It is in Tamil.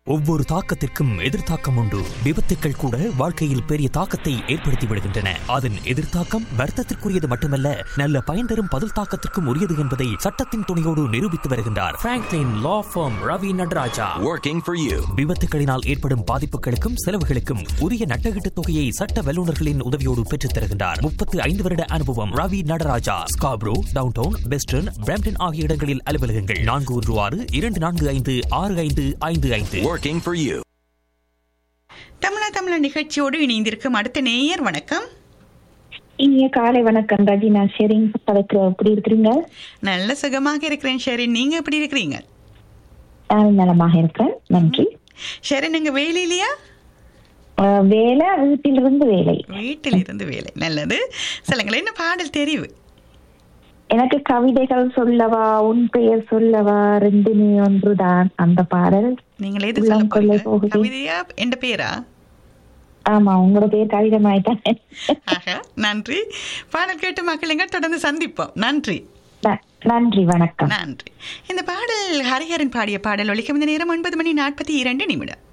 ஒவ்வொரு தாக்கத்திற்கும் எதிர்த்தாக்கம் உண்டு விபத்துக்கள் கூட வாழ்க்கையில் பெரிய தாக்கத்தை ஏற்படுத்தி விடுகின்றன அதன் எதிர்த்தாக்கம் வர்த்தத்திற்குரியது மட்டுமல்ல நல்ல பயன் தரும் பதில் தாக்கத்திற்கும் உரியது என்பதை சட்டத்தின் துணையோடு நிரூபித்து வருகின்றார் Franklin law firm Ravi Nataraja Working for you. விபத்துகளினால் ஏற்படும் பாதிப்புகளுக்கும் செலவுகளுக்கும் உரிய நட்டகீட்டு தொகையை சட்ட வல்லுநர்களின் உதவியோடு பெற்றுத் தருகின்றார் முப்பத்து ஐந்து வருட அனுபவம் Ravi Nataraja Scarborough downtown western Brampton ஆகிய இடங்களில் அலுவலகங்கள் நான்கு ஒன்று ஆறு இரண்டு நான்கு ஐந்து ஆறு ஐந்து ஐந்து ஐந்து Working for you. தமிழா தமிழா நிகழ்ச்சியோடு இணைந்திருக்கும் அடுத்த நேயர் வணக்கம் இனிய காலை வணக்கம் ரஜி நான் ஷெரிங் பதத்துல எப்படி இருக்கிறீங்க நல்ல சுகமாக இருக்கிறேன் ஷெரின் நீங்க எப்படி இருக்கிறீங்க நான் நலமாக இருக்கிறேன் நன்றி ஷெரின் நீங்க வேலையிலையா அஹ், வேலை வீட்டிலிருந்து வேலை வீட்டில் இருந்து வேலை நல்லது சொல்லுங்களேன் என்ன பாடல் தெரிவு எனக்கு கவிதைகள் சொல்லவா உன் பெயர் சொல்லவா ரெண்டுமே ஒன்றுதான் அந்த பாடல் நீங்கள் எது சொல்ல உள்ளம் கொள்ளை போறீங்க போகுது. கவிதையா என்ற பேரா ஆமா உங்களோட பேர் கவிதமாயிட்டான் ஆஹா நன்றி பாடல் கேட்டு மக்களுங்க தொடர்ந்து சந்திப்போம் நன்றி ந- நன்றி வணக்கம் நன்றி இந்த பாடல் ஹரிஹரன் பாடிய பாடல் ஒழிக்கும் இந்த நேரம் ஒன்பது மணி நாற்பத்தி இரண்டு நிமிடம்